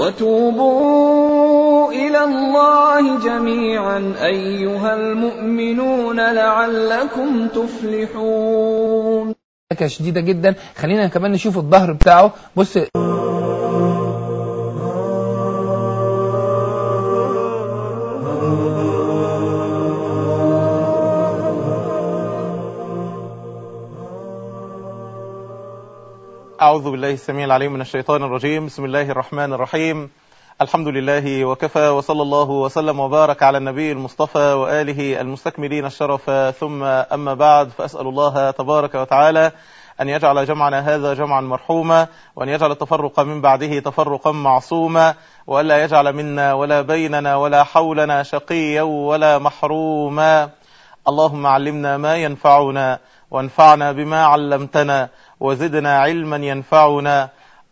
وتوبوا إلى الله جميعا أيها المؤمنون لعلكم تفلحون شديدة جدا خلينا كمان نشوف الظهر بتاعه بص أعوذ بالله السميع العليم من الشيطان الرجيم بسم الله الرحمن الرحيم الحمد لله وكفى وصلى الله وسلم وبارك على النبي المصطفى وآله المستكملين الشرف ثم أما بعد فأسأل الله تبارك وتعالى أن يجعل جمعنا هذا جمعا مرحوما وأن يجعل التفرق من بعده تفرقا معصوما وألا يجعل منا ولا بيننا ولا حولنا شقيا ولا محروما اللهم علمنا ما ينفعنا وانفعنا بما علمتنا وزدنا علما ينفعنا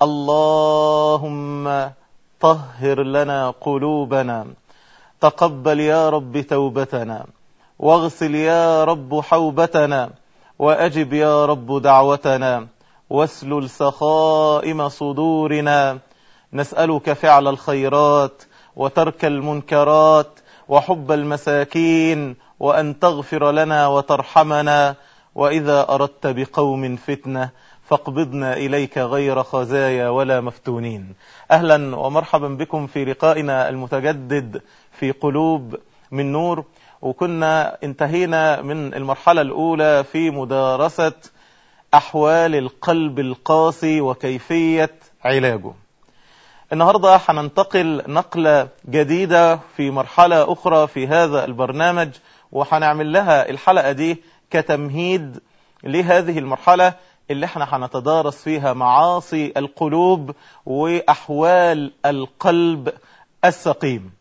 اللهم طهر لنا قلوبنا تقبل يا رب توبتنا واغسل يا رب حوبتنا وأجب يا رب دعوتنا واسلل سخائم صدورنا نسألك فعل الخيرات وترك المنكرات وحب المساكين وأن تغفر لنا وترحمنا وإذا أردت بقوم فتنة فاقبضنا إليك غير خزايا ولا مفتونين أهلا ومرحبا بكم في لقائنا المتجدد في قلوب من نور وكنا انتهينا من المرحلة الأولى في مدارسة أحوال القلب القاسي وكيفية علاجه النهاردة هننتقل نقلة جديدة في مرحلة أخرى في هذا البرنامج وهنعمل لها الحلقة دي كتمهيد لهذه المرحلة اللي احنا هنتدارس فيها معاصي القلوب وأحوال القلب السقيم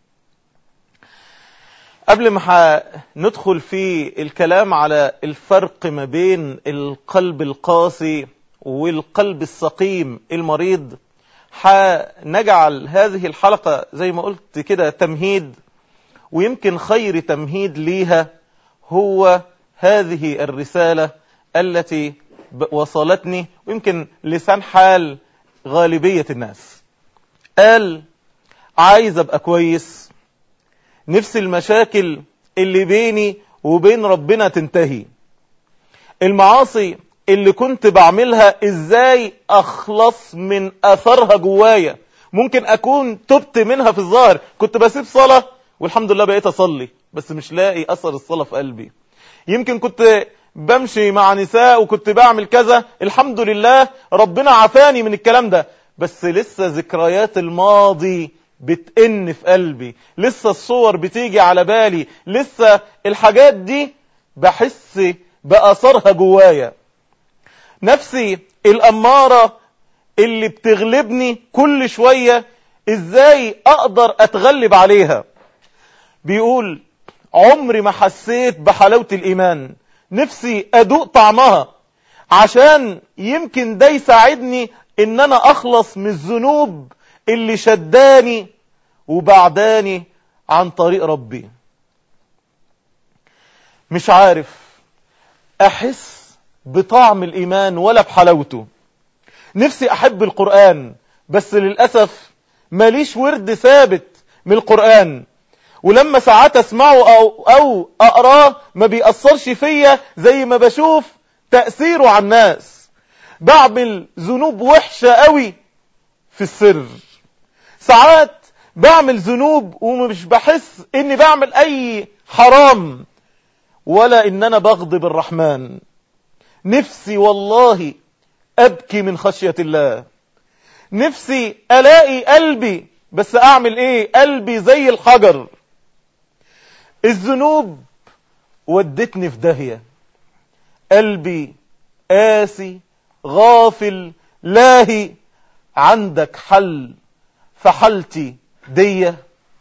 قبل ما ندخل في الكلام على الفرق ما بين القلب القاسي والقلب السقيم المريض هنجعل هذه الحلقة زي ما قلت كده تمهيد ويمكن خير تمهيد ليها هو هذه الرسالة التي وصلتني ويمكن لسان حال غالبية الناس قال عايز ابقى كويس نفس المشاكل اللي بيني وبين ربنا تنتهي المعاصي اللي كنت بعملها ازاي اخلص من اثرها جوايا ممكن اكون تبت منها في الظاهر كنت بسيب صلاة والحمد لله بقيت اصلي بس مش لاقي اثر الصلاة في قلبي يمكن كنت بمشي مع نساء وكنت بعمل كذا الحمد لله ربنا عافاني من الكلام ده بس لسه ذكريات الماضي بتئن في قلبي لسه الصور بتيجي على بالي لسه الحاجات دي بحس بأثرها جوايا نفسي الأمارة اللي بتغلبني كل شوية ازاي اقدر اتغلب عليها بيقول عمري ما حسيت بحلاوة الايمان نفسي ادوق طعمها عشان يمكن ده يساعدني ان انا اخلص من الذنوب اللي شداني وبعداني عن طريق ربي مش عارف احس بطعم الايمان ولا بحلاوته نفسي احب القرآن بس للأسف ماليش ورد ثابت من القرآن ولما ساعات اسمعه او, أو اقراه ما بيأثرش فيا زي ما بشوف تأثيره على الناس بعمل ذنوب وحشة قوي في السر ساعات بعمل ذنوب ومش بحس اني بعمل اي حرام ولا ان انا بغضب الرحمن نفسي والله ابكي من خشية الله نفسي الاقي قلبي بس اعمل ايه قلبي زي الحجر الذنوب ودتني في داهية قلبي قاسي غافل لاهي عندك حل فحلتي دية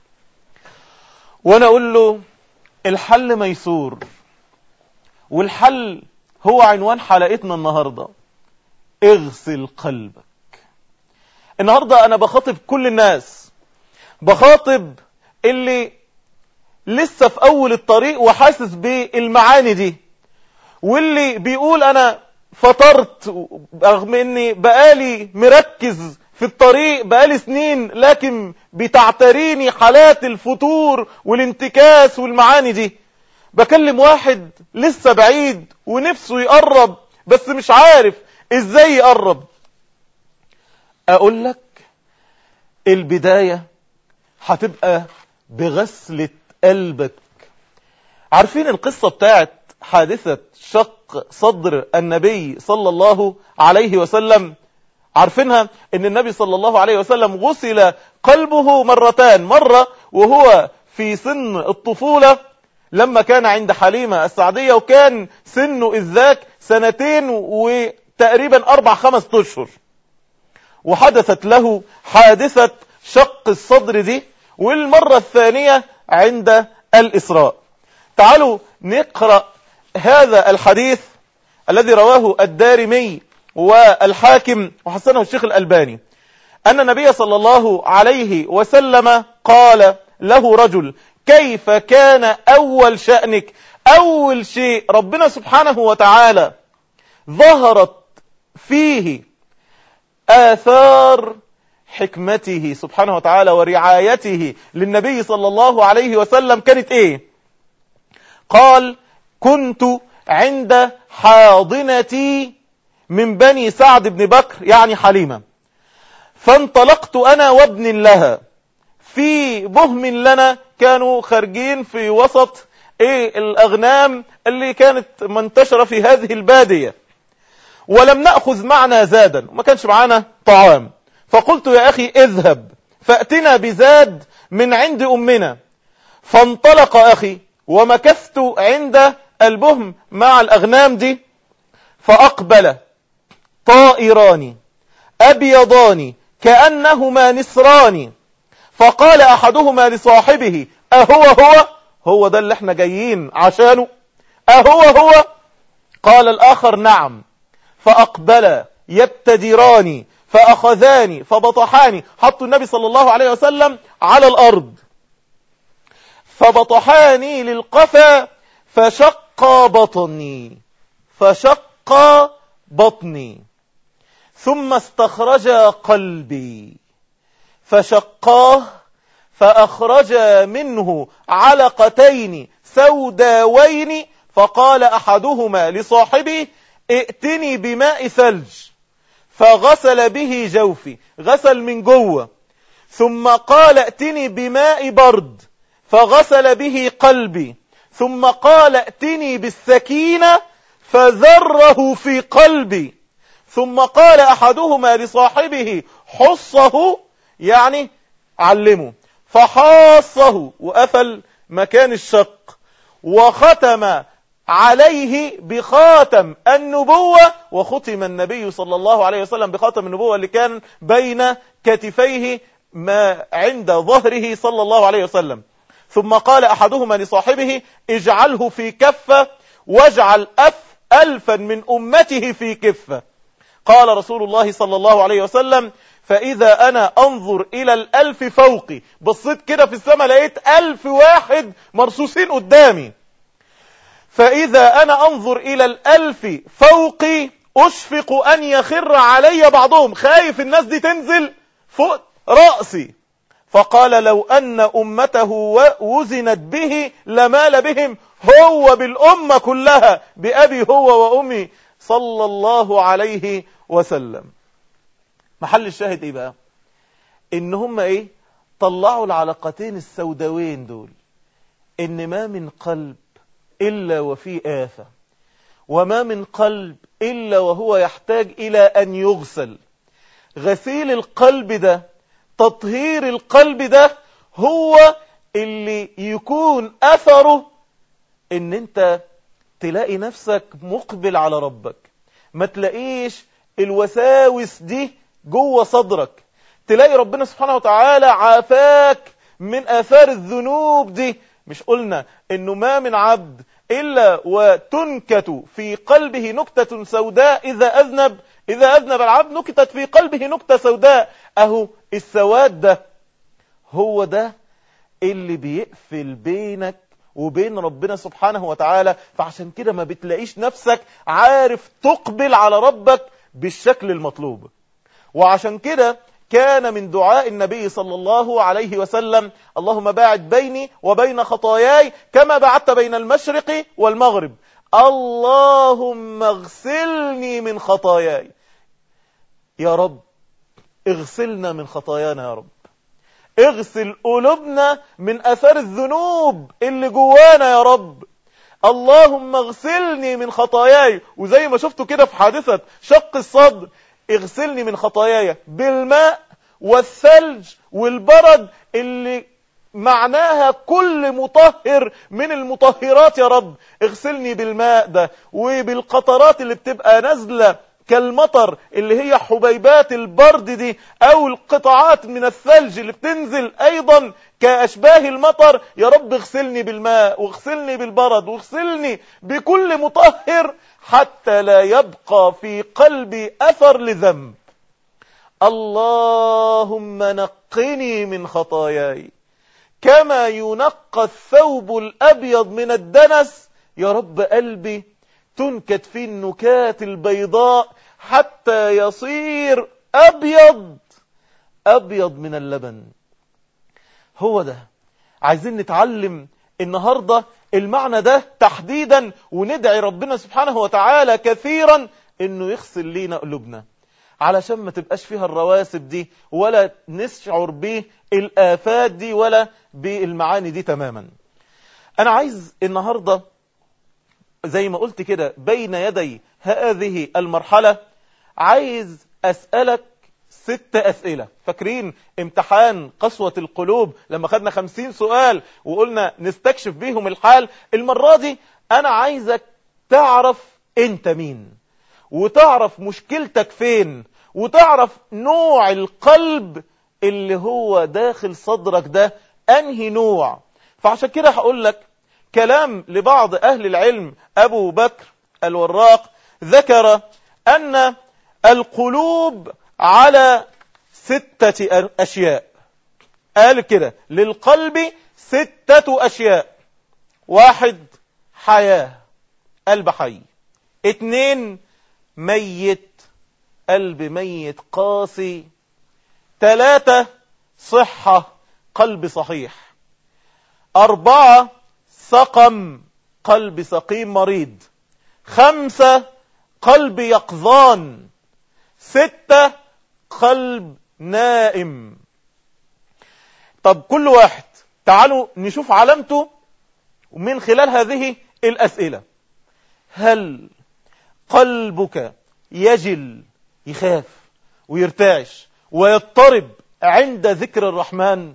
وانا اقول له الحل ميسور والحل هو عنوان حلقتنا النهاردة اغسل قلبك النهاردة انا بخاطب كل الناس بخاطب اللي لسه في اول الطريق وحاسس بالمعاني دي واللي بيقول انا فطرت رغم اني بقالي مركز في الطريق بقالي سنين لكن بتعتريني حالات الفتور والانتكاس والمعاني دي بكلم واحد لسه بعيد ونفسه يقرب بس مش عارف ازاي يقرب اقول لك البداية هتبقى بغسلة قلبك عارفين القصة بتاعت حادثة شق صدر النبي صلى الله عليه وسلم عارفينها ان النبي صلى الله عليه وسلم غسل قلبه مرتان مرة وهو في سن الطفولة لما كان عند حليمة السعدية وكان سنه إذ ذاك سنتين وتقريبا أربع خمس أشهر وحدثت له حادثة شق الصدر دي والمرة الثانية عند الإسراء تعالوا نقرأ هذا الحديث الذي رواه الدارمي والحاكم وحسنه الشيخ الألباني أن النبي صلى الله عليه وسلم قال له رجل كيف كان أول شأنك أول شيء ربنا سبحانه وتعالى ظهرت فيه آثار حكمته سبحانه وتعالى ورعايته للنبي صلى الله عليه وسلم كانت ايه قال كنت عند حاضنتي من بني سعد بن بكر يعني حليمة فانطلقت أنا وابن لها في بهم لنا كانوا خارجين في وسط ايه الأغنام اللي كانت منتشرة في هذه البادية ولم نأخذ معنا زادا وما كانش معنا طعام فقلت يا أخي اذهب فأتنا بزاد من عند أمنا فانطلق أخي ومكثت عند البهم مع الأغنام دي فأقبل طائران أبيضان كأنهما نسران فقال أحدهما لصاحبه أهو هو هو ده اللي احنا جايين عشانه أهو هو قال الآخر نعم فأقبل يبتدران فأخذاني فبطحاني حطوا النبي صلى الله عليه وسلم على الأرض فبطحاني للقفا فشق بطني فشق بطني ثم استخرج قلبي فشقاه فأخرج منه علقتين سوداوين فقال أحدهما لصاحبه ائتني بماء ثلج فغسل به جوفي غسل من جوه ثم قال ائتني بماء برد فغسل به قلبي ثم قال ائتني بالسكينة فذره في قلبي ثم قال أحدهما لصاحبه حصه يعني علمه فحاصه وقفل مكان الشق وختم عليه بخاتم النبوة وختم النبي صلى الله عليه وسلم بخاتم النبوة اللي كان بين كتفيه ما عند ظهره صلى الله عليه وسلم ثم قال أحدهما لصاحبه اجعله في كفة واجعل أف ألفا من أمته في كفة قال رسول الله صلى الله عليه وسلم فإذا أنا أنظر إلى الألف فوقي بصيت كده في السماء لقيت ألف واحد مرصوصين قدامي فإذا أنا أنظر إلى الألف فوقي أشفق أن يخر علي بعضهم خايف الناس دي تنزل فوق رأسي فقال لو أن أمته وزنت به لمال بهم هو بالأمة كلها بأبي هو وأمي صلى الله عليه وسلم محل الشاهد ايه بقى ان هم ايه طلعوا العلقتين السوداوين دول ان ما من قلب الا وفيه آفة وما من قلب الا وهو يحتاج الى ان يغسل غسيل القلب ده تطهير القلب ده هو اللي يكون اثره ان انت تلاقي نفسك مقبل على ربك ما تلاقيش الوساوس دي جوه صدرك تلاقي ربنا سبحانه وتعالى عافاك من آثار الذنوب دي مش قلنا انه ما من عبد إلا وتنكت في قلبه نكتة سوداء إذا أذنب إذا أذنب العبد نكتت في قلبه نكتة سوداء أهو السواد ده هو ده اللي بيقفل بينك وبين ربنا سبحانه وتعالى فعشان كده ما بتلاقيش نفسك عارف تقبل على ربك بالشكل المطلوب وعشان كده كان من دعاء النبي صلى الله عليه وسلم اللهم باعد بيني وبين خطاياي كما بعدت بين المشرق والمغرب اللهم اغسلني من خطاياي يا رب اغسلنا من خطايانا يا رب اغسل قلوبنا من اثار الذنوب اللي جوانا يا رب اللهم اغسلني من خطاياي وزي ما شفتوا كده في حادثة شق الصدر اغسلني من خطاياي بالماء والثلج والبرد اللي معناها كل مطهر من المطهرات يا رب اغسلني بالماء ده وبالقطرات اللي بتبقى نازلة كالمطر اللي هي حبيبات البرد دي او القطعات من الثلج اللي بتنزل ايضا كاشباه المطر يا رب اغسلني بالماء واغسلني بالبرد واغسلني بكل مطهر حتى لا يبقى في قلبي اثر لذنب اللهم نقني من خطاياي كما ينقى الثوب الابيض من الدنس يا رب قلبي تنكت فيه النكات البيضاء حتى يصير ابيض ابيض من اللبن هو ده عايزين نتعلم النهاردة المعنى ده تحديدا وندعي ربنا سبحانه وتعالى كثيرا انه يغسل لينا قلوبنا علشان ما تبقاش فيها الرواسب دي ولا نشعر بالآفات دي ولا بالمعاني دي تماما انا عايز النهاردة زي ما قلت كده بين يدي هذه المرحلة عايز أسألك ست أسئلة فاكرين امتحان قسوة القلوب لما خدنا خمسين سؤال وقلنا نستكشف بيهم الحال المرة دي أنا عايزك تعرف أنت مين وتعرف مشكلتك فين وتعرف نوع القلب اللي هو داخل صدرك ده أنهي نوع فعشان كده هقول لك كلام لبعض أهل العلم أبو بكر الوراق ذكر أن القلوب على ستة أشياء قال كده للقلب ستة أشياء واحد حياة قلب حي اتنين ميت قلب ميت قاسي تلاتة صحة قلب صحيح أربعة سقم قلب سقيم مريض خمسة قلب يقظان ستة قلب نائم طب كل واحد تعالوا نشوف علامته من خلال هذه الأسئلة هل قلبك يجل يخاف ويرتعش ويضطرب عند ذكر الرحمن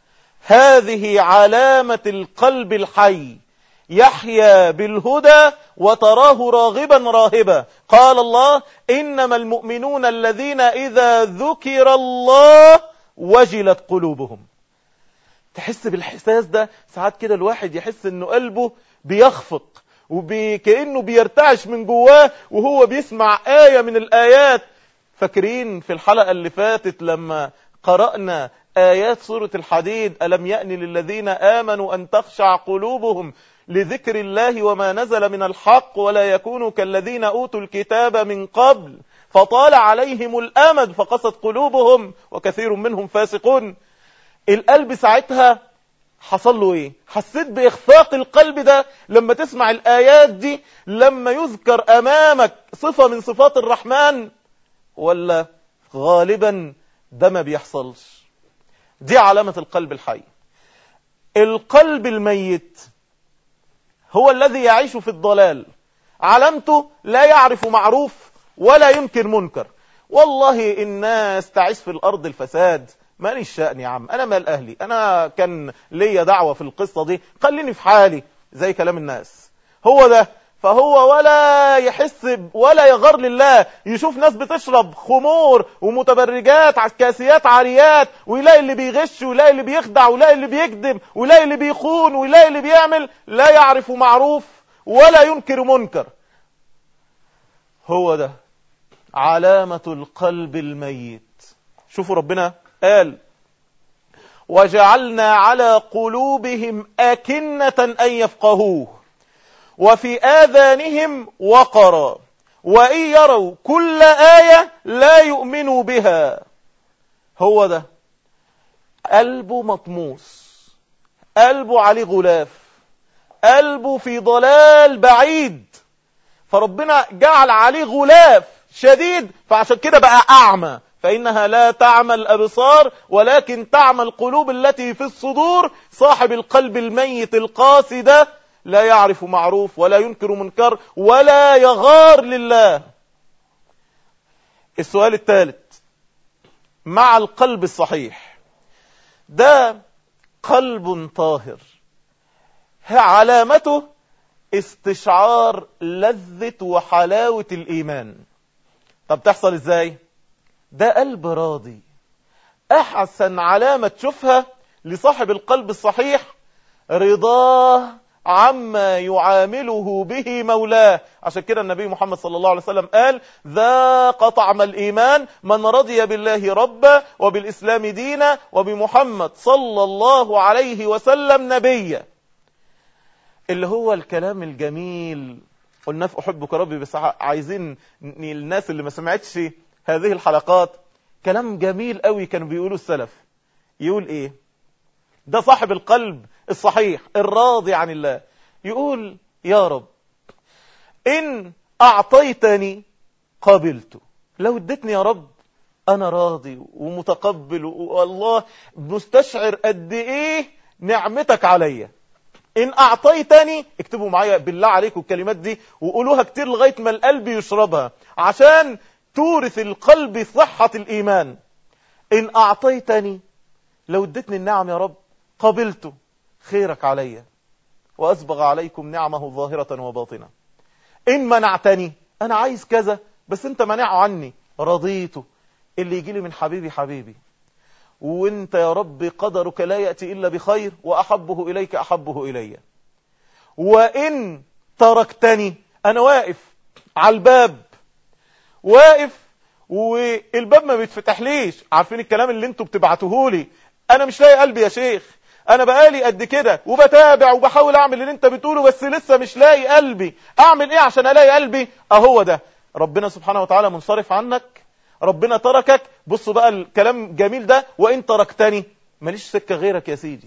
هذه علامة القلب الحي يحيا بالهدى وتراه راغبا راهبا قال الله إنما المؤمنون الذين إذا ذكر الله وجلت قلوبهم تحس بالحساس ده ساعات كده الواحد يحس انه قلبه بيخفق وكأنه بيرتعش من جواه وهو بيسمع آية من الآيات فاكرين في الحلقة اللي فاتت لما قرأنا آيات سورة الحديد ألم يأن للذين آمنوا أن تخشع قلوبهم لذكر الله وما نزل من الحق ولا يكونوا كالذين أوتوا الكتاب من قبل فطال عليهم الأمد فقست قلوبهم وكثير منهم فاسقون القلب ساعتها حصل له ايه حسيت باخفاق القلب ده لما تسمع الايات دي لما يذكر امامك صفة من صفات الرحمن ولا غالبا ده ما بيحصلش دي علامة القلب الحي القلب الميت هو الذي يعيش في الضلال علامته لا يعرف معروف ولا ينكر منكر والله الناس تعيش في الأرض الفساد مالي الشأن يا عم أنا مال أهلي أنا كان ليا دعوة في القصة دي خليني في حالي زي كلام الناس هو ده فهو ولا يحس ولا يغار لله يشوف ناس بتشرب خمور ومتبرجات كاسيات عاريات ويلاقي اللي بيغش ويلاقي اللي بيخدع ويلاقي اللي بيكذب ويلاقي اللي بيخون ويلاقي اللي بيعمل لا يعرف معروف ولا ينكر منكر هو ده علامة القلب الميت شوفوا ربنا قال وجعلنا على قلوبهم أكنة أن يفقهوه وفي آذانهم وقرا وإن يروا كل آية لا يؤمنوا بها هو ده قلبه مطموس قلبه عليه غلاف قلبه في ضلال بعيد فربنا جعل عليه غلاف شديد فعشان كده بقى أعمى فإنها لا تعمى الأبصار ولكن تعمى القلوب التي في الصدور صاحب القلب الميت القاسي ده لا يعرف معروف ولا ينكر منكر ولا يغار لله السؤال الثالث مع القلب الصحيح ده قلب طاهر علامته استشعار لذة وحلاوة الإيمان طب تحصل ازاي ده قلب راضي احسن علامة تشوفها لصاحب القلب الصحيح رضاه عما يعامله به مولاه عشان كده النبي محمد صلى الله عليه وسلم قال ذاق طعم الإيمان من رضي بالله ربا وبالإسلام دينا وبمحمد صلى الله عليه وسلم نبيا اللي هو الكلام الجميل قلنا في أحبك ربي بس عايزين الناس اللي ما سمعتش هذه الحلقات كلام جميل قوي كانوا بيقولوا السلف يقول ايه ده صاحب القلب الصحيح الراضي عن الله يقول يا رب إن أعطيتني قبلت لو اديتني يا رب أنا راضي ومتقبل والله مستشعر قد إيه نعمتك عليا إن أعطيتني اكتبوا معايا بالله عليكم الكلمات دي وقولوها كتير لغاية ما القلب يشربها عشان تورث القلب صحة الإيمان إن أعطيتني لو اديتني النعم يا رب قبلت خيرك علي وأسبغ عليكم نعمه ظاهرة وباطنة إن منعتني أنا عايز كذا بس أنت منعه عني رضيته اللي يجي لي من حبيبي حبيبي وانت يا رب قدرك لا يأتي إلا بخير وأحبه إليك أحبه إلي وإن تركتني أنا واقف على الباب واقف والباب ما بيتفتح ليش عارفين الكلام اللي انتوا بتبعتوه لي انا مش لاقي قلبي يا شيخ انا بقالي قد كده وبتابع وبحاول اعمل اللي انت بتقوله بس لسه مش لاقي قلبي اعمل ايه عشان الاقي قلبي اهو ده ربنا سبحانه وتعالى منصرف عنك ربنا تركك بصوا بقى الكلام جميل ده وان تركتني ماليش سكة غيرك يا سيدي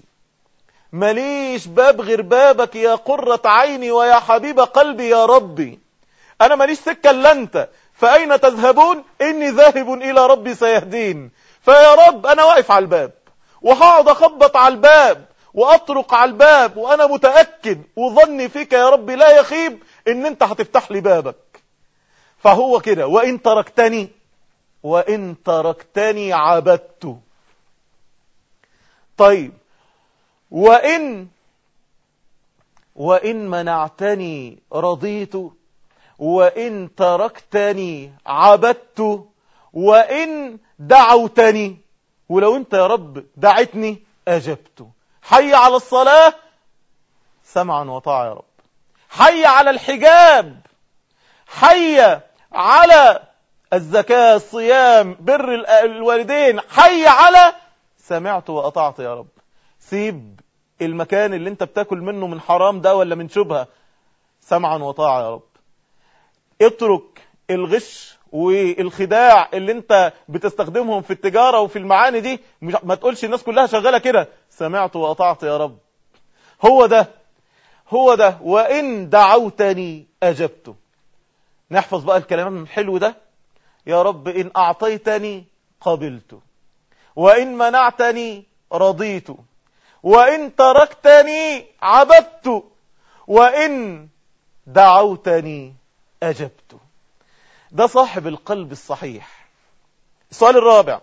ماليش باب غير بابك يا قرة عيني ويا حبيب قلبي يا ربي انا ماليش سكة الا انت فاين تذهبون اني ذاهب الى ربي سيهدين فيا رب انا واقف على الباب وهقعد اخبط على الباب واطرق على الباب وانا متأكد وظني فيك يا رب لا يخيب ان انت هتفتح لي بابك فهو كده وان تركتني وان تركتني عبدت طيب وان وان منعتني رضيت وان تركتني عبدت وان دعوتني ولو انت يا رب دعتني اجبت حي على الصلاة سمعا وطاعة يا رب حي على الحجاب حي على الزكاة الصيام بر الوالدين حي على سمعت وأطعت يا رب سيب المكان اللي انت بتاكل منه من حرام ده ولا من شبهة سمعا وطاعة يا رب اترك الغش والخداع اللي انت بتستخدمهم في التجارة وفي المعاني دي ما تقولش الناس كلها شغالة كده سمعت وأطعت يا رب هو ده هو ده وإن دعوتني أجبت نحفظ بقى الكلام الحلو ده يا رب إن أعطيتني قبلت وإن منعتني رضيت وإن تركتني عبدت وإن دعوتني أجبت ده صاحب القلب الصحيح السؤال الرابع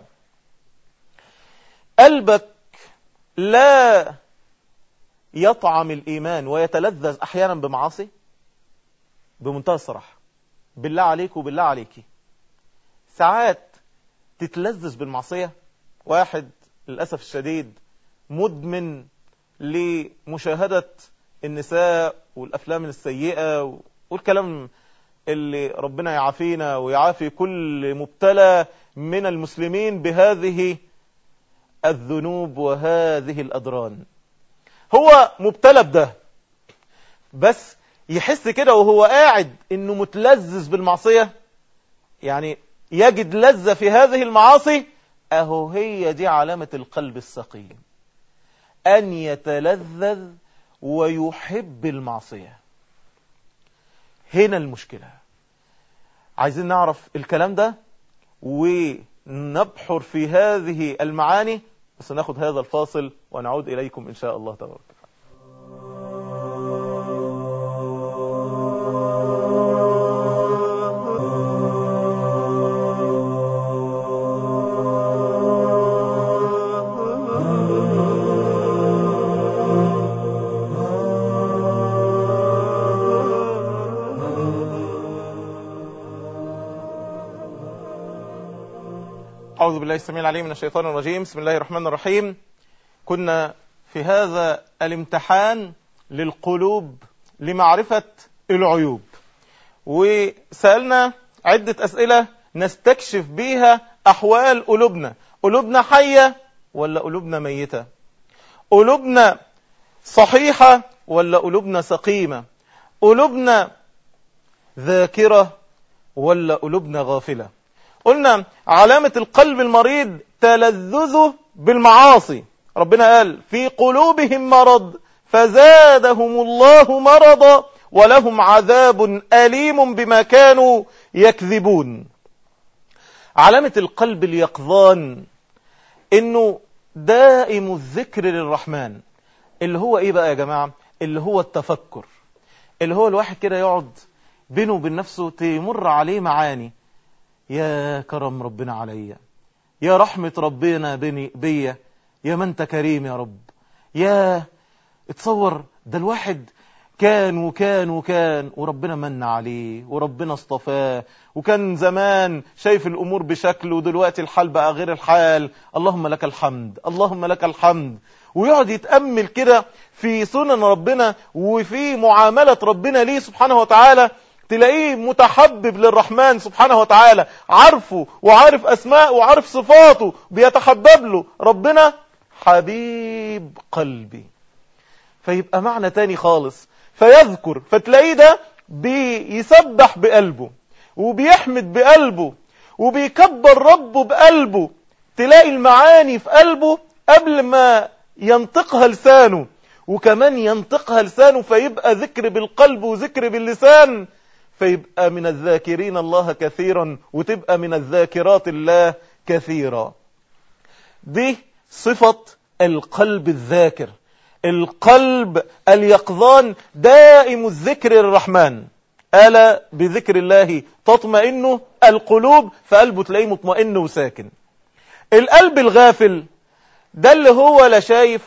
قلبك لا يطعم الإيمان ويتلذذ أحيانا بمعاصي بمنتهى الصراحة بالله عليك وبالله عليك ساعات تتلذذ بالمعصية واحد للأسف الشديد مدمن لمشاهدة النساء والأفلام السيئة والكلام اللي ربنا يعافينا ويعافي كل مبتلى من المسلمين بهذه الذنوب وهذه الأدران هو مبتلى بده بس يحس كده وهو قاعد انه متلذذ بالمعصية يعني يجد لذة في هذه المعاصي اهو هي دي علامة القلب السقيم ان يتلذذ ويحب المعصية هنا المشكلة عايزين نعرف الكلام ده ونبحر في هذه المعاني بس ناخد هذا الفاصل ونعود إليكم إن شاء الله تبارك وتعالى أعوذ بالله السميع العليم من الشيطان الرجيم بسم الله الرحمن الرحيم كنا في هذا الامتحان للقلوب لمعرفة العيوب وسألنا عدة أسئلة نستكشف بيها أحوال قلوبنا قلوبنا حية ولا قلوبنا ميتة قلوبنا صحيحة ولا قلوبنا سقيمة قلوبنا ذاكرة ولا قلوبنا غافلة قلنا علامة القلب المريض تلذذه بالمعاصي ربنا قال في قلوبهم مرض فزادهم الله مرضا ولهم عذاب أليم بما كانوا يكذبون علامة القلب اليقظان انه دائم الذكر للرحمن اللي هو ايه بقى يا جماعة اللي هو التفكر اللي هو الواحد كده يقعد بينه وبين نفسه تمر عليه معاني يا كرم ربنا عليا يا رحمة ربنا بني بيا يا من انت كريم يا رب يا اتصور ده الواحد كان وكان وكان وربنا من عليه وربنا اصطفاه وكان زمان شايف الأمور بشكل ودلوقتي الحال بقى غير الحال اللهم لك الحمد اللهم لك الحمد ويقعد يتأمل كده في سنن ربنا وفي معاملة ربنا ليه سبحانه وتعالى تلاقيه متحبب للرحمن سبحانه وتعالى عارفه وعارف أسماء وعارف صفاته بيتحبب له ربنا حبيب قلبي فيبقى معنى تاني خالص فيذكر فتلاقيه ده بيسبح بقلبه وبيحمد بقلبه وبيكبر ربه بقلبه تلاقي المعاني في قلبه قبل ما ينطقها لسانه وكمان ينطقها لسانه فيبقى ذكر بالقلب وذكر باللسان فيبقى من الذاكرين الله كثيرا وتبقى من الذاكرات الله كثيرا دي صفة القلب الذاكر القلب اليقظان دائم الذكر للرحمن ألا بذكر الله تطمئن القلوب فقلبه تلاقيه مطمئن وساكن القلب الغافل ده اللي هو لا شايف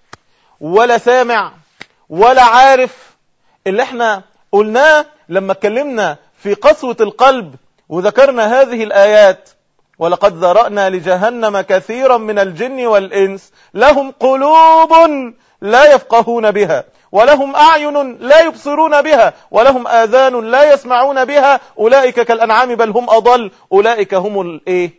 ولا سامع ولا عارف اللي احنا قلناه لما اتكلمنا في قسوة القلب وذكرنا هذه الآيات ولقد ذرأنا لجهنم كثيرا من الجن والإنس لهم قلوب لا يفقهون بها ولهم أعين لا يبصرون بها ولهم آذان لا يسمعون بها أولئك كالأنعام بل هم أضل أولئك هم الإيه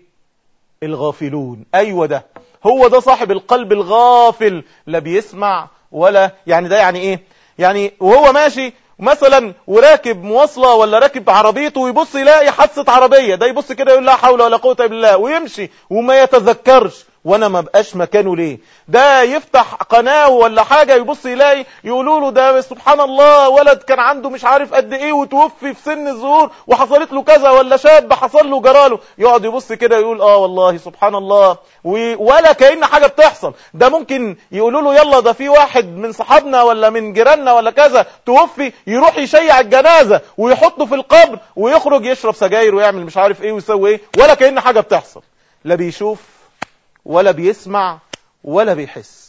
الغافلون أيوة ده هو ده صاحب القلب الغافل لا بيسمع ولا يعني ده يعني إيه يعني وهو ماشي مثلا وراكب مواصلة ولا راكب عربيته ويبص يلاقي حادثة عربية ده يبص كده يقول لا حول ولا قوة الا بالله ويمشي وما يتذكرش وانا ما بقاش مكانه ليه ده يفتح قناة ولا حاجة يبص يلاقي يقولوا له ده سبحان الله ولد كان عنده مش عارف قد ايه وتوفي في سن الظهور وحصلت له كذا ولا شاب حصل له جراله يقعد يبص كده يقول اه والله سبحان الله ولا كأن حاجة بتحصل ده ممكن يقولوا له يلا ده في واحد من صحابنا ولا من جيراننا ولا كذا توفي يروح يشيع الجنازة ويحطه في القبر ويخرج يشرب سجاير ويعمل مش عارف ايه ويسوي ايه ولا كأن حاجة بتحصل لا بيشوف ولا بيسمع ولا بيحس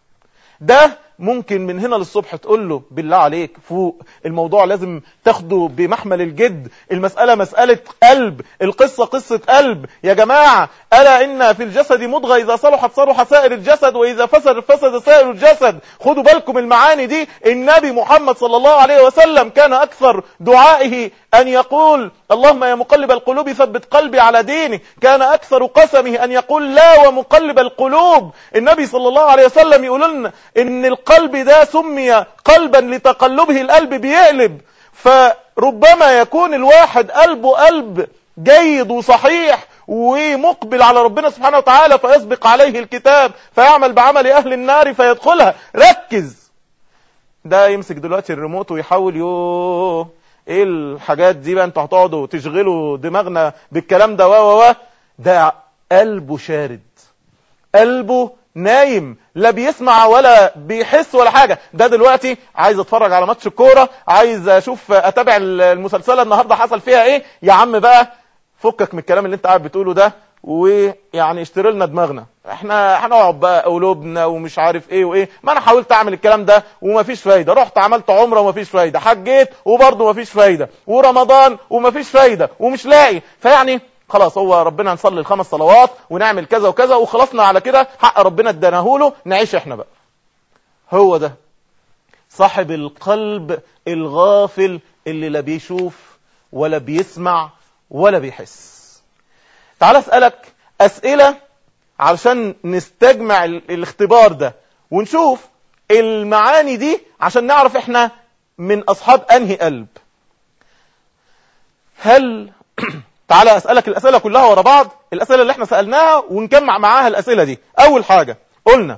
ده ممكن من هنا للصبح تقول له بالله عليك فوق الموضوع لازم تاخده بمحمل الجد المسألة مسألة قلب القصة قصة قلب يا جماعة ألا إن في الجسد مضغة إذا صلحت صلح سائر الجسد وإذا فسد فسد سائر الجسد خدوا بالكم المعاني دي النبي محمد صلى الله عليه وسلم كان أكثر دعائه أن يقول اللهم يا مقلب القلوب ثبت قلبي على دينك كان أكثر قسمه أن يقول لا ومقلب القلوب النبي صلى الله عليه وسلم يقول لنا إن القلب ده سمي قلبا لتقلبه القلب بيقلب فربما يكون الواحد قلبه قلب جيد وصحيح ومقبل على ربنا سبحانه وتعالى فيسبق عليه الكتاب فيعمل بعمل أهل النار فيدخلها ركز ده يمسك دلوقتي الريموت ويحاول يوه ايه الحاجات دي بقى انتوا هتقعدوا تشغلوا دماغنا بالكلام ده و و ده قلبه شارد قلبه نايم لا بيسمع ولا بيحس ولا حاجة ده دلوقتي عايز اتفرج على ماتش الكورة عايز اشوف اتابع المسلسلة النهاردة حصل فيها ايه يا عم بقى فكك من الكلام اللي انت قاعد بتقوله ده ويعني اشتري لنا دماغنا احنا هنقعد بقى قلوبنا ومش عارف ايه وايه ما انا حاولت اعمل الكلام ده ومفيش فايده رحت عملت عمره ومفيش فايده حجيت وبرضه مفيش فايده ورمضان ومفيش فايده ومش لاقي فيعني خلاص هو ربنا نصلي الخمس صلوات ونعمل كذا وكذا وخلصنا على كده حق ربنا اداناهوله نعيش احنا بقى هو ده صاحب القلب الغافل اللي لا بيشوف ولا بيسمع ولا بيحس تعال اسألك اسئلة علشان نستجمع الاختبار ده ونشوف المعاني دي عشان نعرف احنا من اصحاب انهي قلب هل تعالى اسألك الاسئلة كلها ورا بعض الاسئلة اللي احنا سألناها ونجمع معاها الاسئلة دي اول حاجة قلنا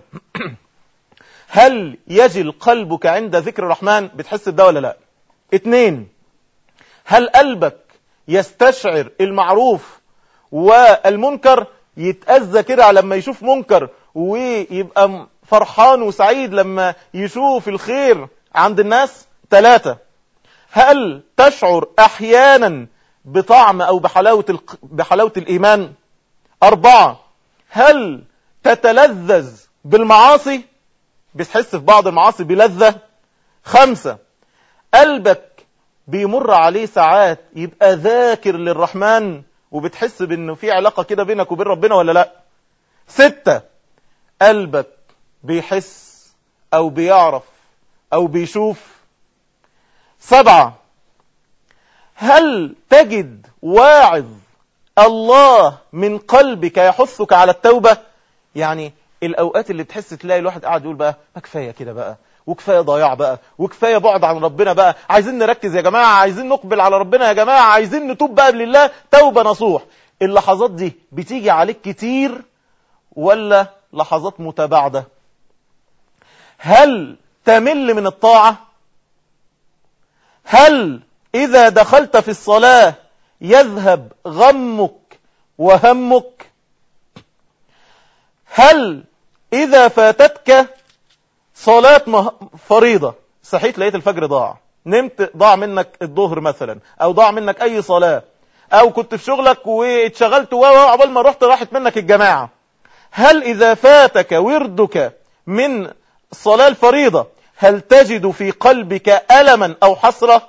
هل يجل قلبك عند ذكر الرحمن بتحس بده ولا لا اتنين هل قلبك يستشعر المعروف والمنكر يتأذى كده لما يشوف منكر ويبقى فرحان وسعيد لما يشوف الخير عند الناس ثلاثة هل تشعر أحيانا بطعم أو بحلاوة, الق... بحلاوة الإيمان أربعة هل تتلذذ بالمعاصي بتحس في بعض المعاصي بلذة خمسة قلبك بيمر عليه ساعات يبقى ذاكر للرحمن وبتحس بانه في علاقة كده بينك وبين ربنا ولا لا ستة قلبك بيحس او بيعرف او بيشوف سبعة هل تجد واعظ الله من قلبك يحثك على التوبة يعني الاوقات اللي بتحس تلاقي الواحد قاعد يقول بقى ما كفايه كده بقى وكفايه ضياع بقى وكفايه بعد عن ربنا بقى عايزين نركز يا جماعه عايزين نقبل على ربنا يا جماعه عايزين نتوب بقى لله توبه نصوح اللحظات دي بتيجي عليك كتير ولا لحظات متباعده هل تمل من الطاعه هل اذا دخلت في الصلاه يذهب غمك وهمك هل إذا فاتتك صلاة فريضة صحيت لقيت الفجر ضاع نمت ضاع منك الظهر مثلا أو ضاع منك أي صلاة أو كنت في شغلك واتشغلت وعقبال ما رحت راحت منك الجماعة هل إذا فاتك وردك من الصلاة الفريضة هل تجد في قلبك ألما أو حسرة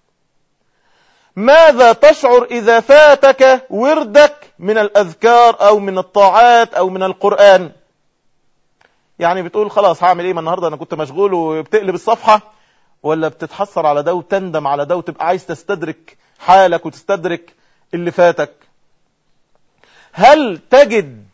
ماذا تشعر إذا فاتك وردك من الأذكار أو من الطاعات أو من القرآن يعني بتقول خلاص هعمل ايه ما النهارده انا كنت مشغول وبتقلب الصفحه ولا بتتحسر على ده وتندم على ده وتبقى عايز تستدرك حالك وتستدرك اللي فاتك هل تجد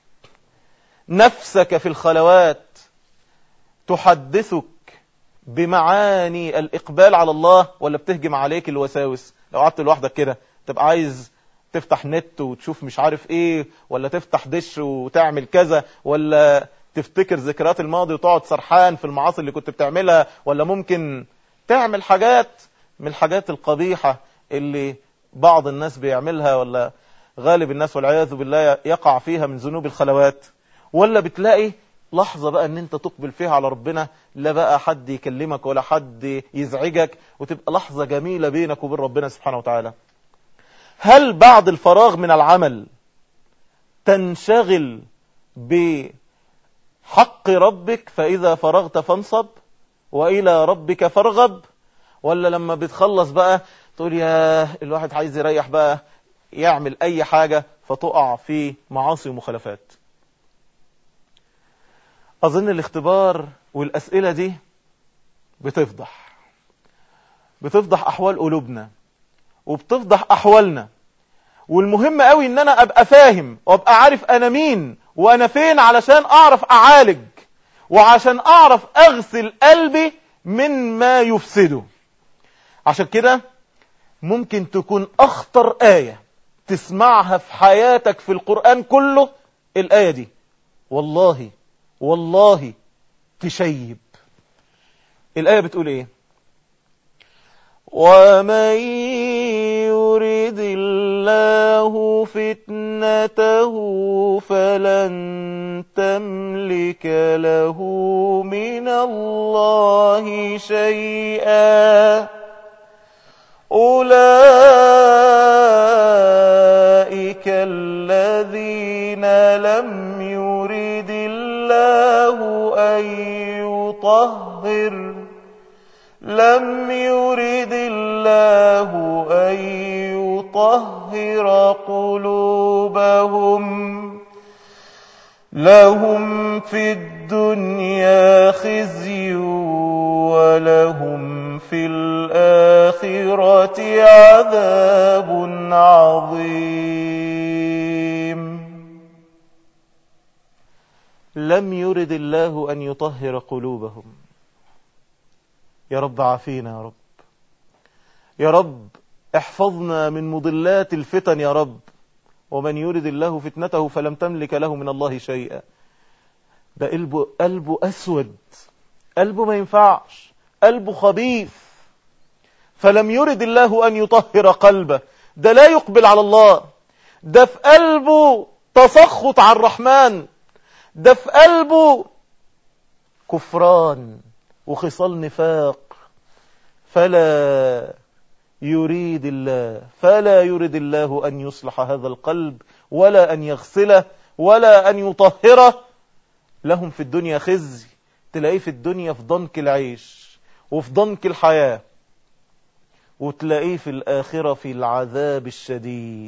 نفسك في الخلوات تحدثك بمعاني الإقبال على الله ولا بتهجم عليك الوساوس لو قعدت لوحدك كده تبقى عايز تفتح نت وتشوف مش عارف ايه ولا تفتح دش وتعمل كذا ولا تفتكر ذكريات الماضي وتقعد سرحان في المعاصي اللي كنت بتعملها ولا ممكن تعمل حاجات من الحاجات القبيحة اللي بعض الناس بيعملها ولا غالب الناس والعياذ بالله يقع فيها من ذنوب الخلوات ولا بتلاقي لحظة بقى ان انت تقبل فيها على ربنا لا بقى حد يكلمك ولا حد يزعجك وتبقى لحظة جميلة بينك وبين ربنا سبحانه وتعالى هل بعد الفراغ من العمل تنشغل بحق ربك فإذا فرغت فانصب وإلى ربك فارغب ولا لما بتخلص بقى تقول يا الواحد عايز يريح بقى يعمل أي حاجة فتقع في معاصي ومخالفات أظن الاختبار والأسئلة دي بتفضح بتفضح أحوال قلوبنا وبتفضح أحوالنا والمهم قوي ان انا ابقى فاهم وابقى عارف انا مين وانا فين علشان اعرف اعالج وعشان اعرف اغسل قلبي من ما يفسده عشان كده ممكن تكون اخطر آية تسمعها في حياتك في القرآن كله الآية دي والله والله تشيب الآية بتقول إيه ومن يرد الله فتنته فلن تملك له من الله شيئا أولئك الذين لم يرد الله أن يطهر لم يرد الله أن يطهر قلوبهم لهم في الدنيا خزي ولهم في الآخرة عذاب عظيم لم يرد الله أن يطهر قلوبهم يا رب عافينا يا رب يا رب احفظنا من مضلات الفتن يا رب ومن يرد الله فتنته فلم تملك له من الله شيئا ده قلبه, قلبه أسود قلبه ما ينفعش قلبه خبيث فلم يرد الله أن يطهر قلبه ده لا يقبل على الله ده في قلبه تسخط على الرحمن ده في قلبه كفران وخصال نفاق فلا يريد الله فلا يريد الله أن يصلح هذا القلب ولا أن يغسله ولا أن يطهره لهم في الدنيا خزي تلاقيه في الدنيا في ضنك العيش وفي ضنك الحياة وتلاقيه في الآخرة في العذاب الشديد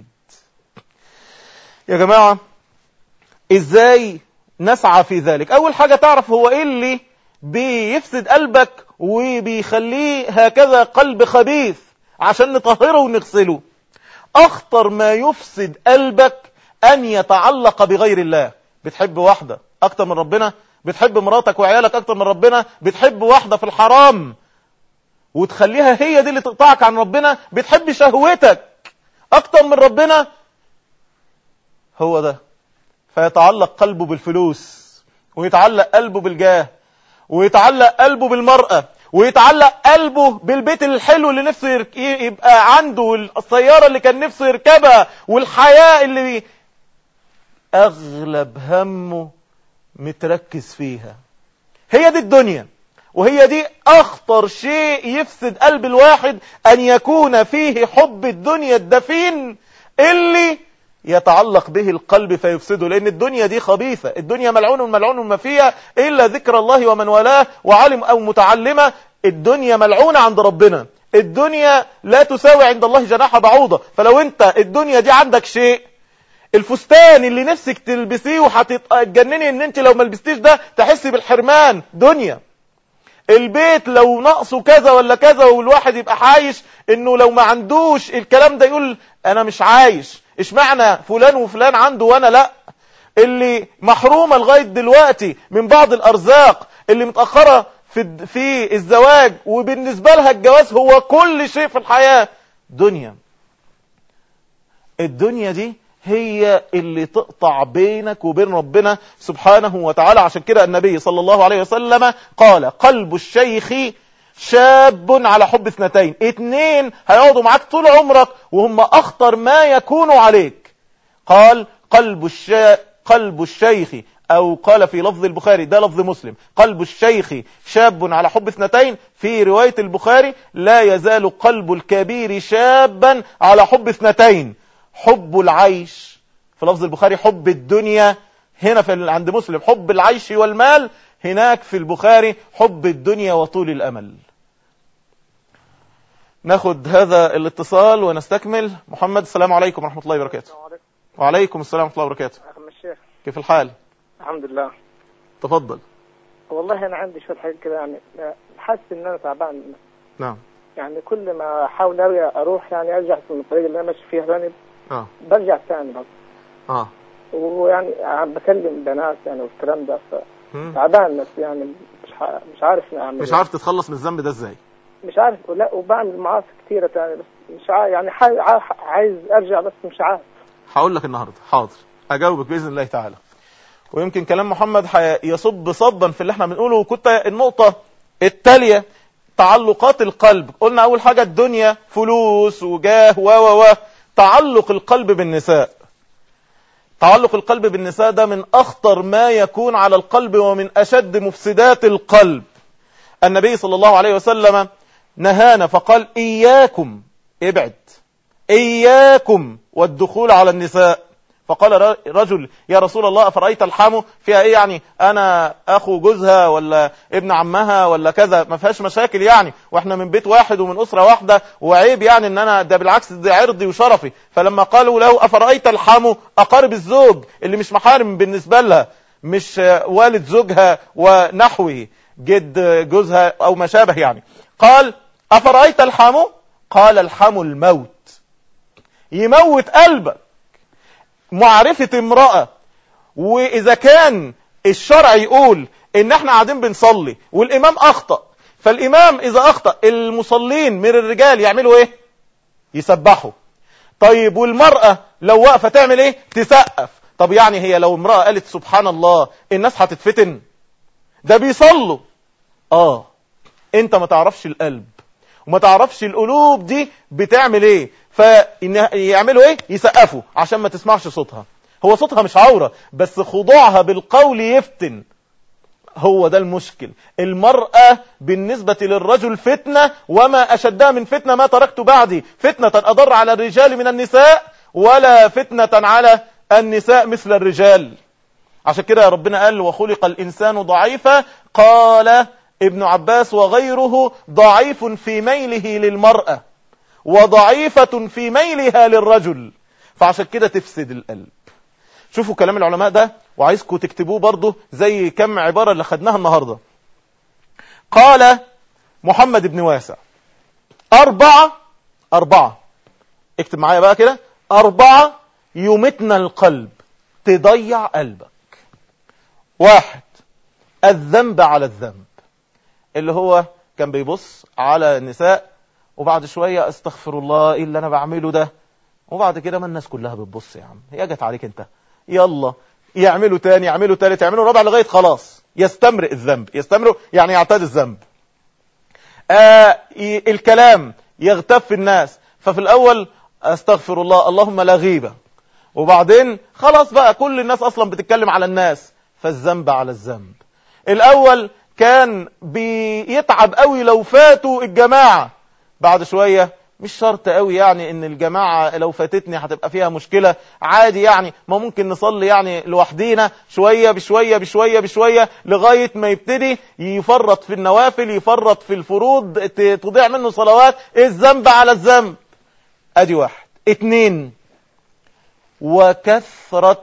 يا جماعة ازاي نسعى في ذلك اول حاجة تعرف هو ايه اللي بيفسد قلبك وبيخليه هكذا قلب خبيث عشان نطهره ونغسله اخطر ما يفسد قلبك ان يتعلق بغير الله بتحب واحدة اكتر من ربنا بتحب مراتك وعيالك اكتر من ربنا بتحب واحدة في الحرام وتخليها هي دي اللي تقطعك عن ربنا بتحب شهوتك اكتر من ربنا هو ده فيتعلق قلبه بالفلوس ويتعلق قلبه بالجاه ويتعلق قلبه بالمرأة ويتعلق قلبه بالبيت الحلو اللي نفسه يرك... يبقى عنده والسيارة اللي كان نفسه يركبها والحياة اللي بي... أغلب همه متركز فيها هي دي الدنيا وهي دي أخطر شيء يفسد قلب الواحد أن يكون فيه حب الدنيا الدفين اللي يتعلق به القلب فيفسده لأن الدنيا دي خبيثة الدنيا ملعون ملعون ما فيها إلا ذكر الله ومن والاه وعالم أو متعلمة الدنيا ملعونة عند ربنا الدنيا لا تساوي عند الله جناح بعوضة فلو انت الدنيا دي عندك شيء الفستان اللي نفسك تلبسيه وهتتجنني ان انت لو ما لبستيش ده تحسي بالحرمان دنيا البيت لو نقصه كذا ولا كذا والواحد يبقى عايش انه لو ما عندوش الكلام ده يقول انا مش عايش ايش معنى فلان وفلان عنده وانا لا اللي محرومة لغاية دلوقتي من بعض الارزاق اللي متأخرة في, في الزواج وبالنسبة لها الجواز هو كل شيء في الحياة دنيا الدنيا دي هي اللي تقطع بينك وبين ربنا سبحانه وتعالى عشان كده النبي صلى الله عليه وسلم قال قلب الشيخ شاب على حب اثنتين اتنين هيقعدوا معاك طول عمرك وهم اخطر ما يكونوا عليك قال قلب الشا قلب الشيخ او قال في لفظ البخاري ده لفظ مسلم قلب الشيخ شاب على حب اثنتين في رواية البخاري لا يزال قلب الكبير شابا على حب اثنتين حب العيش في لفظ البخاري حب الدنيا هنا في عند مسلم حب العيش والمال هناك في البخاري حب الدنيا وطول الأمل ناخد هذا الاتصال ونستكمل محمد السلام عليكم ورحمة الله وبركاته عليكم وعليكم السلام ورحمة الله وبركاته أخي الشيخ كيف الحال الحمد لله تفضل والله أنا عندي شوية حاجات كده يعني حاسس إن أنا تعبان نعم يعني كل ما أحاول أرجع أروح يعني أرجع في الطريق اللي أنا ماشي فيها ثاني اه برجع ثاني بس اه ويعني عم بكلم بنات يعني والكلام ده مم. فتعبان بس يعني مش ح- مش عارف أعمل مش إيه. عارف تتخلص من الذنب ده ازاي مش عارف لا وبعمل معاصي كتيرة تاني بس مش عارف يعني حي- ع- عايز أرجع بس مش عارف هقول لك النهارده حاضر اجاوبك باذن الله تعالى ويمكن كلام محمد يصب صبا في اللي احنا بنقوله وكنت النقطه التاليه تعلقات القلب قلنا اول حاجه الدنيا فلوس وجاه و و و تعلق القلب بالنساء تعلق القلب بالنساء ده من اخطر ما يكون على القلب ومن اشد مفسدات القلب النبي صلى الله عليه وسلم نهانا فقال اياكم ابعد اياكم والدخول على النساء فقال رجل يا رسول الله أفرأيت الحامو فيها ايه يعني انا اخو جوزها ولا ابن عمها ولا كذا ما فيهاش مشاكل يعني واحنا من بيت واحد ومن اسرة واحدة وعيب يعني ان انا ده بالعكس ده عرضي وشرفي فلما قالوا له افرأيت الحامو اقارب الزوج اللي مش محارم بالنسبة لها مش والد زوجها ونحوه جد جوزها او ما شابه يعني قال افرأيت الحامو قال الحمو الموت يموت قلبك معرفة امرأة واذا كان الشرع يقول ان احنا قاعدين بنصلي والامام اخطأ فالامام اذا اخطأ المصلين من الرجال يعملوا ايه يسبحوا طيب والمرأة لو واقفة تعمل ايه تسقف طب يعني هي لو امرأة قالت سبحان الله الناس هتتفتن ده بيصلوا اه انت ما تعرفش القلب وما تعرفش القلوب دي بتعمل ايه فيعملوا ايه يسقفوا عشان ما تسمعش صوتها هو صوتها مش عورة بس خضوعها بالقول يفتن هو ده المشكل المرأة بالنسبة للرجل فتنة وما أشدها من فتنة ما تركت بعدي فتنة أضر على الرجال من النساء ولا فتنة على النساء مثل الرجال عشان كده يا ربنا قال وخلق الإنسان ضعيفا قال ابن عباس وغيره ضعيف في ميله للمرأة وضعيفة في ميلها للرجل فعشان كده تفسد القلب شوفوا كلام العلماء ده وعايزكم تكتبوه برضه زي كم عبارة اللي خدناها النهاردة قال محمد بن واسع أربعة أربعة اكتب معايا بقى كده أربعة يمتنا القلب تضيع قلبك واحد الذنب على الذنب اللي هو كان بيبص على النساء وبعد شوية استغفر الله ايه اللي انا بعمله ده وبعد كده ما الناس كلها بتبص يا عم هي جت عليك انت يلا يعملوا تاني يعملوا تالت يعملوا رابع لغاية خلاص يستمرئ الذنب يستمرئ يعني يعتاد الذنب آه الكلام يغتاب في الناس ففي الاول استغفر الله اللهم لا غيبة وبعدين خلاص بقى كل الناس اصلا بتتكلم على الناس فالذنب على الذنب الاول كان بيتعب قوي لو فاتوا الجماعة بعد شوية مش شرط قوي يعني ان الجماعة لو فاتتني هتبقى فيها مشكلة عادي يعني ما ممكن نصلي يعني لوحدينا شوية بشوية بشوية بشوية لغاية ما يبتدي يفرط في النوافل يفرط في الفروض تضيع منه صلوات الذنب على الذنب ادي واحد اتنين وكثرة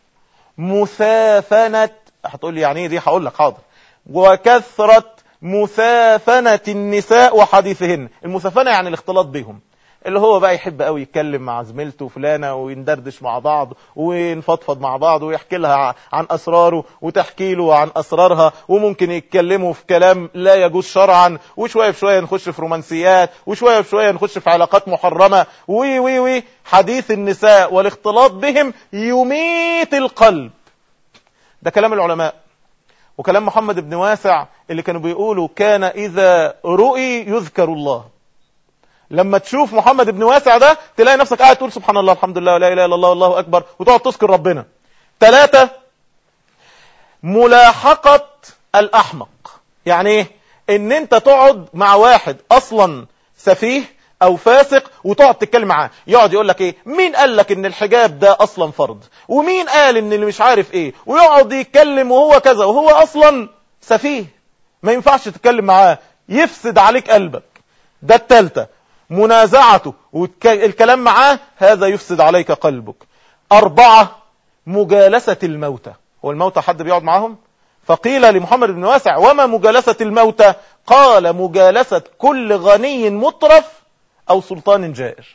مثافنة هتقول لي يعني ايه دي هقول لك حاضر وكثرة مثافنة النساء وحديثهن المثافنة يعني الاختلاط بهم اللي هو بقى يحب قوي يتكلم مع زميلته فلانة ويندردش مع بعض ونفضفض مع بعض ويحكي لها عن أسراره وتحكي له عن أسرارها وممكن يتكلموا في كلام لا يجوز شرعا وشوية بشوية نخش في رومانسيات وشوية بشوية نخش في علاقات محرمة وي وي وي حديث النساء والاختلاط بهم يميت القلب ده كلام العلماء وكلام محمد بن واسع اللي كانوا بيقولوا كان إذا رؤي يذكر الله لما تشوف محمد بن واسع ده تلاقي نفسك قاعد تقول سبحان الله الحمد لله ولا إله إلا الله والله أكبر وتقعد تذكر ربنا ثلاثة ملاحقة الأحمق يعني ايه ان انت تقعد مع واحد اصلا سفيه او فاسق وتقعد تتكلم معاه يقعد يقول لك ايه مين قال لك ان الحجاب ده اصلا فرض ومين قال ان اللي مش عارف ايه ويقعد يتكلم وهو كذا وهو اصلا سفيه ما ينفعش تتكلم معاه يفسد عليك قلبك ده التالتة منازعته والكلام معاه هذا يفسد عليك قلبك أربعة مجالسة الموتى هو الموتى حد بيقعد معاهم فقيل لمحمد بن واسع وما مجالسة الموتى قال مجالسة كل غني مطرف أو سلطان جائر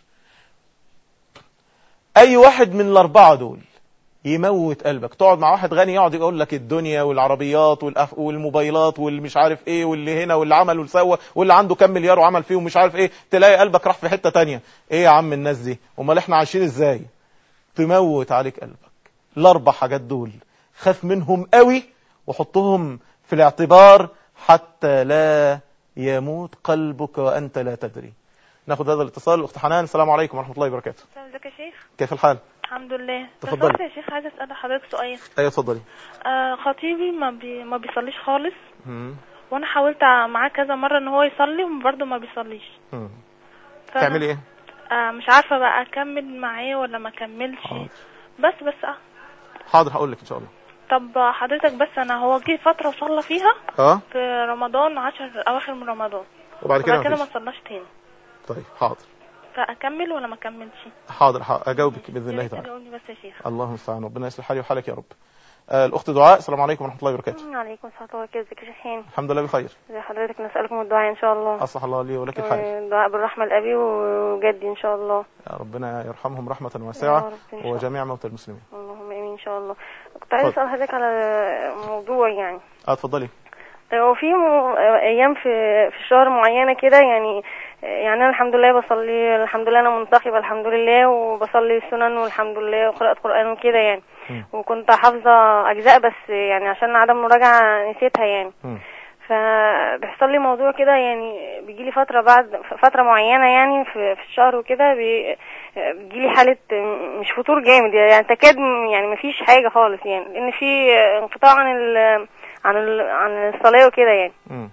أي واحد من الأربعة دول يموت قلبك تقعد مع واحد غني يقعد يقول لك الدنيا والعربيات والأف... والموبايلات واللي مش عارف ايه واللي هنا واللي عمل والسوى واللي عنده كم مليار وعمل فيه ومش عارف ايه تلاقي قلبك راح في حتة تانية ايه يا عم الناس دي امال احنا عايشين ازاي تموت عليك قلبك الاربع حاجات دول خاف منهم قوي وحطهم في الاعتبار حتى لا يموت قلبك وانت لا تدري ناخد هذا الاتصال الاخت حنان السلام عليكم ورحمه الله وبركاته السلام ازيك يا شيخ كيف الحال الحمد لله تفضلي. بس يا شيخ عايزه اسال حضرتك سؤال ايوه اتفضلي آه خطيبي ما بي... ما بيصليش خالص مم. وانا حاولت معاه كذا مره ان هو يصلي وبرضه ما بيصليش مم. فأنا- تعملي ايه آه مش عارفه بقى اكمل معاه ولا ما اكملش حاضر. بس بس آه. حاضر هقول لك ان شاء الله طب حضرتك بس انا هو جه فتره وصلى فيها اه في رمضان عشر اواخر من رمضان وبعد كده وبعد كده ما مفيش. صلاش تاني طيب حاضر فاكمل ولا ما اكملش حاضر ح- اجاوبك باذن الله تعالى قولي بس يا شيخ اللهم المستعان ربنا يصلح حالي وحالك يا رب آه الاخت دعاء السلام عليكم ورحمه الله وبركاته عليكم السلام ورحمة الله وبركاته ازيك يا شيخ هاني الحمد لله بخير ازي حضرتك نسألكم الدعاء ان شاء الله اصلح الله لي ولك الحال دعاء بالرحمة لأبي وجدي ان شاء الله يا ربنا يرحمهم رحمه يا واسعه رب إن شاء الله. وجميع موتى المسلمين اللهم امين ان شاء الله كنت عايز اتفضل. اسأل حضرتك على موضوع يعني اه اتفضلي هو في م- ايام في في الشهر معينة كده يعني يعني انا الحمد لله بصلي الحمد لله انا منتخبة الحمد لله وبصلي السنن والحمد لله وقراءة قرآن وكده يعني مم. وكنت حافظة اجزاء بس يعني عشان عدم مراجعة نسيتها يعني مم. فبيحصل لي موضوع كده يعني بيجي لي فترة بعد فترة معينة يعني في, في الشهر وكده بي- بيجي لي حالة مش فتور جامد يعني تكاد يعني مفيش حاجة خالص يعني لأن في انقطاع عن ال عن ال عن الصلاة وكده يعني مم.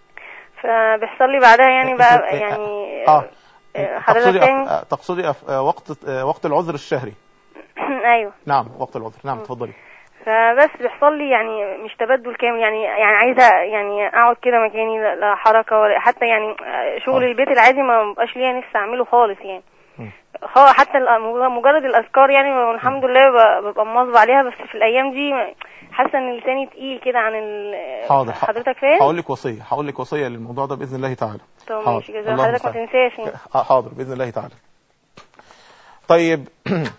فبيحصل لي بعدها يعني بقى يعني اه حضرتك تقصدي تاني أف... تقصدي أف... آه، وقت آه، وقت العذر الشهري ايوه نعم وقت العذر نعم اتفضلي فبس بيحصل لي يعني مش تبدل كامل يعني يعني عايزه يعني اقعد كده مكاني لا لا حركه ولا حتى يعني شغل آه. البيت العادي ما بقاش ليا نفسي اعمله خالص يعني مم. هو حتى الأ- مجرد الاذكار يعني والحمد لله ب- ببقى مواظبه عليها بس في الايام دي حاسه ان لساني تقيل كده عن ال حاضر ح- حضرتك فاهم هقول لك وصيه هقول لك وصيه للموضوع ده باذن الله تعالى طب حاضر. ماشي جزاك اللهم حضرتك ما المستعان. تنساش يعني. آه، حاضر باذن الله تعالى طيب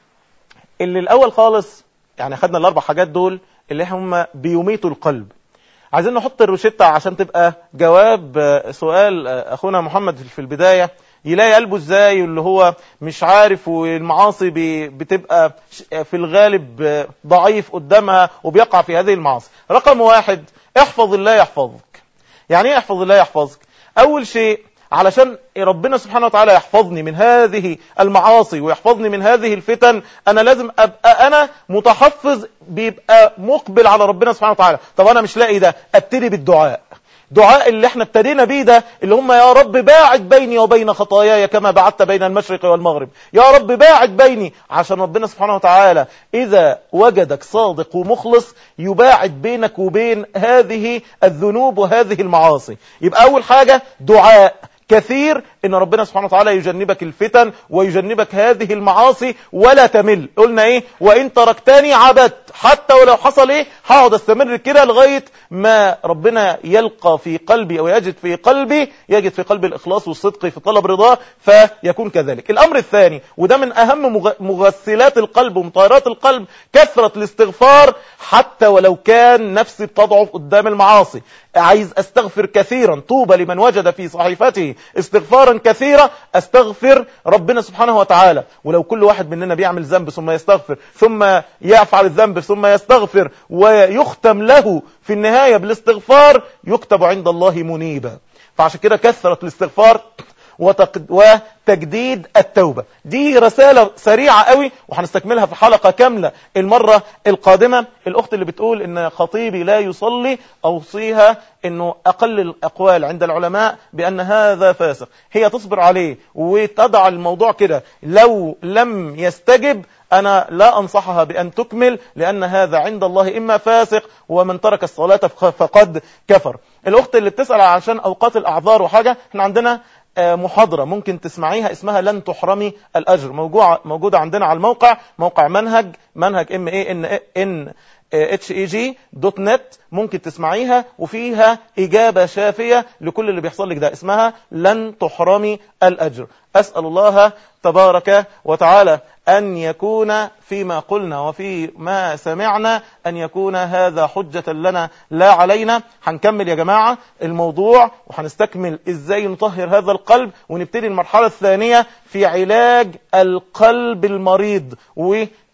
اللي الاول خالص يعني خدنا الاربع حاجات دول اللي هم بيميتوا القلب عايزين نحط الروشتة عشان تبقى جواب آه، سؤال آه، اخونا محمد في البداية يلاقي قلبه ازاي اللي هو مش عارف والمعاصي بي- بتبقى ش- في الغالب آه، ضعيف قدامها وبيقع في هذه المعاصي رقم واحد احفظ الله يحفظك يعني ايه احفظ الله يحفظك اول شيء علشان ربنا سبحانه وتعالى يحفظني من هذه المعاصي ويحفظني من هذه الفتن انا لازم ابقى انا متحفظ بيبقى مقبل على ربنا سبحانه وتعالى طب انا مش لاقي ده ابتدي بالدعاء دعاء اللي احنا ابتدينا بيه ده اللي هم يا رب باعد بيني وبين خطاياي كما بعدت بين المشرق والمغرب يا رب باعد بيني عشان ربنا سبحانه وتعالى اذا وجدك صادق ومخلص يباعد بينك وبين هذه الذنوب وهذه المعاصي يبقى اول حاجة دعاء كثير ان ربنا سبحانه وتعالى يجنبك الفتن ويجنبك هذه المعاصي ولا تمل قلنا ايه وان تركتني عبدت حتى ولو حصل ايه هقعد استمر كده لغايه ما ربنا يلقى في قلبي او يجد في قلبي يجد في قلبي الاخلاص والصدق في طلب رضاه فيكون كذلك الامر الثاني وده من اهم مغ- مغسلات القلب ومطهرات القلب كثره الاستغفار حتى ولو كان نفسي بتضعف قدام المعاصي عايز استغفر كثيرا طوبى لمن وجد في صحيفته استغفارا كثيرا استغفر ربنا سبحانه وتعالى ولو كل واحد مننا بيعمل ذنب ثم يستغفر ثم يفعل الذنب ثم يستغفر ويختم له في النهاية بالاستغفار يكتب عند الله منيبا فعشان كده كثرة الاستغفار وتق- وتجديد التوبة دي رسالة سريعة قوي وهنستكملها في حلقة كاملة المرة القادمة الأخت اللي بتقول إن خطيبي لا يصلي أوصيها إنه أقل الأقوال عند العلماء بأن هذا فاسق هي تصبر عليه وتضع الموضوع كده لو لم يستجب أنا لا أنصحها بأن تكمل لأن هذا عند الله إما فاسق ومن ترك الصلاة فق- فقد كفر الأخت اللي بتسأل عشان أوقات الأعذار وحاجة احنا عندنا آه، محاضرة ممكن تسمعيها اسمها لن تحرمي الأجر موجوعة موجودة عندنا على الموقع موقع منهج منهج ام اي ان ان اتش اي جي دوت نت ممكن تسمعيها وفيها إجابة شافية لكل اللي بيحصل لك ده اسمها لن تحرمي الأجر أسأل الله تبارك وتعالى أن يكون فيما قلنا وفي ما سمعنا أن يكون هذا حجة لنا لا علينا هنكمل يا جماعة الموضوع وهنستكمل إزاي نطهر هذا القلب ونبتدي المرحلة الثانية في علاج القلب المريض و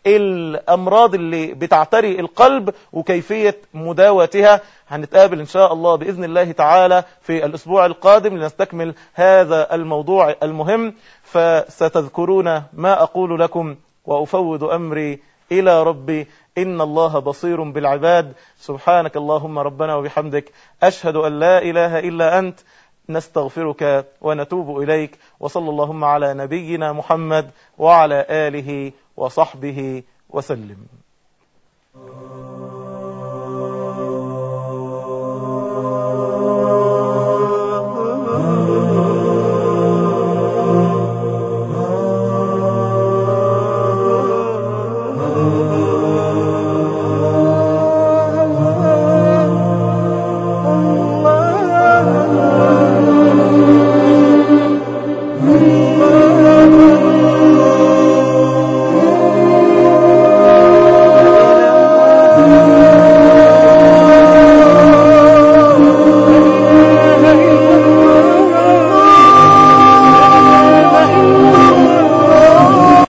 الأمراض اللي بتعتري القلب وكيفية مداوتها هنتقابل إن شاء الله بإذن الله تعالى في الأسبوع القادم لنستكمل هذا الموضوع المهم فستذكرون ما أقول لكم وأفوض أمري إلى ربي إن الله بصير بالعباد سبحانك اللهم ربنا وبحمدك أشهد أن لا إله إلا أنت نستغفرك ونتوب إليك وصلى اللهم على نبينا محمد وعلى آله وصحبه وسلم